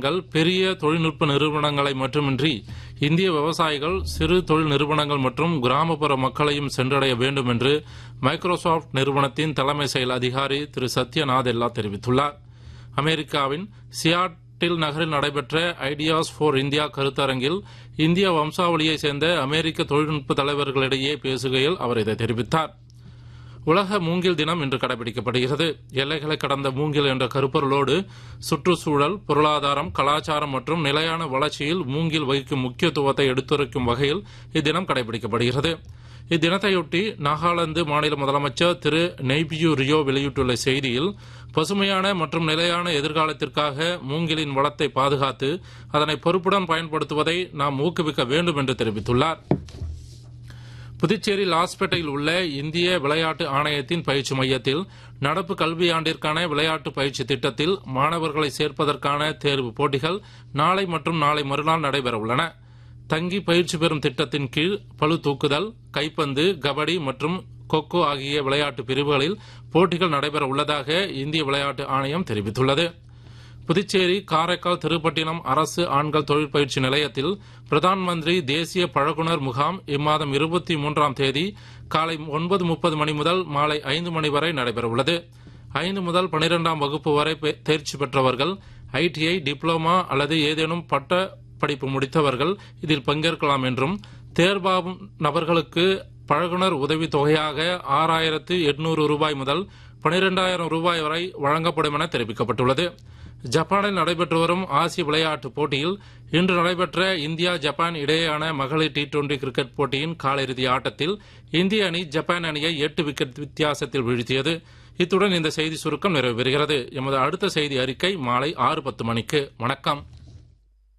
பெரிய தொழில்நுட்ப நிறுவனங்களை மட்டுமின்றி இந்திய விவசாயிகள் சிறு தொழில் நிறுவனங்கள் மற்றும் கிராமப்புற மக்களையும் சென்றடைய வேண்டும் என்று மைக்ரோசாப்ட் நிறுவனத்தின் தலைமை செயல் அதிகாரி திரு சத்ய நாதெல்லா தெரிவித்துள்ளார் அமெரிக்காவின் சியாட்டில் நகரில் நடைபெற்ற ஐடியாஸ் ஃபார் இந்தியா கருத்தரங்கில் இந்திய வம்சாவளியை சேர்ந்த அமெரிக்க தொழில்நுட்ப தலைவர்களிடையே பேசுகையில் அவர் இதை தெரிவித்தார் உலக மூங்கில் தினம் இன்று கடைபிடிக்கப்படுகிறது எல்லைகளை கடந்த மூங்கில் என்ற கருப்பொருளோடு சுற்றுச்சூழல் பொருளாதாரம் கலாச்சாரம் மற்றும் நிலையான வளர்ச்சியில் மூங்கில் வகிக்கும் முக்கியத்துவத்தை எடுத்துரைக்கும் வகையில் இத்தினம் கடைபிடிக்கப்படுகிறது இத்தினத்தையொட்டி நாகாலாந்து மாநில முதலமைச்சர் திரு நெய்பியூ ரியோ வெளியிட்டுள்ள செய்தியில் பசுமையான மற்றும் நிலையான எதிர்காலத்திற்காக மூங்கிலின் வளத்தை பாதுகாத்து அதனை பொறுப்புடன் பயன்படுத்துவதை நாம் ஊக்குவிக்க வேண்டும் என்று தெரிவித்துள்ளார் புதுச்சேரி லாஸ்பேட்டையில் உள்ள இந்திய விளையாட்டு ஆணையத்தின் பயிற்சி மையத்தில் நடப்பு கல்வியாண்டிற்கான விளையாட்டு பயிற்சி திட்டத்தில் மாணவர்களை சேர்ப்பதற்கான தேர்வு போட்டிகள் நாளை மற்றும் நாளை மறுநாள் நடைபெற உள்ளன தங்கி பயிற்சி பெறும் திட்டத்தின் கீழ் பளு தூக்குதல் கைப்பந்து கபடி மற்றும் கொக்கோ ஆகிய விளையாட்டு பிரிவுகளில் போட்டிகள் நடைபெற உள்ளதாக இந்திய விளையாட்டு ஆணையம் தெரிவித்துள்ளது புதுச்சேரி காரைக்கால் திருப்பட்டினம் அரசு ஆண்கள் தொழில் பயிற்சி நிலையத்தில் பிரதான் மந்திரி தேசிய பழகுனர் முகாம் இம்மாதம் இருபத்தி மூன்றாம் தேதி காலை ஒன்பது முப்பது மணி முதல் மாலை ஐந்து மணி வரை நடைபெறவுள்ளது ஐந்து முதல் பனிரெண்டாம் வகுப்பு வரை பெ- தேர்ச்சி பெற்றவர்கள் ஐடிஐ டிப்ளமா அல்லது ஏதேனும் பட்ட படிப்பு முடித்தவர்கள் இதில் பங்கேற்கலாம் என்றும் தேர்வாகும் நபர்களுக்கு பழகுனர் உதவித் தொகையாக ஆறாயிரத்து எட்நூறு ரூபாய் முதல் பனிரெண்டாயிரம் ரூபாய் வரை வழங்கப்படும் என தெரிவிக்கப்பட்டுள்ளது ஜப்பானில் நடைபெற்று வரும் ஆசிய விளையாட்டுப் போட்டியில் இன்று நடைபெற்ற இந்தியா ஜப்பான் இடையேயான மகளிர் டி டுவெண்டி கிரிக்கெட் போட்டியின் காலிறுதி ஆட்டத்தில் இந்திய அணி ஜப்பான் அணியை எட்டு விக்கெட் வித்தியாசத்தில் வீழ்த்தியது இத்துடன் இந்த செய்தி சுருக்கம் நிறைவு பெறுகிறது எமது அடுத்த செய்தி அறிக்கை மாலை ஆறு பத்து மணிக்கு வணக்கம்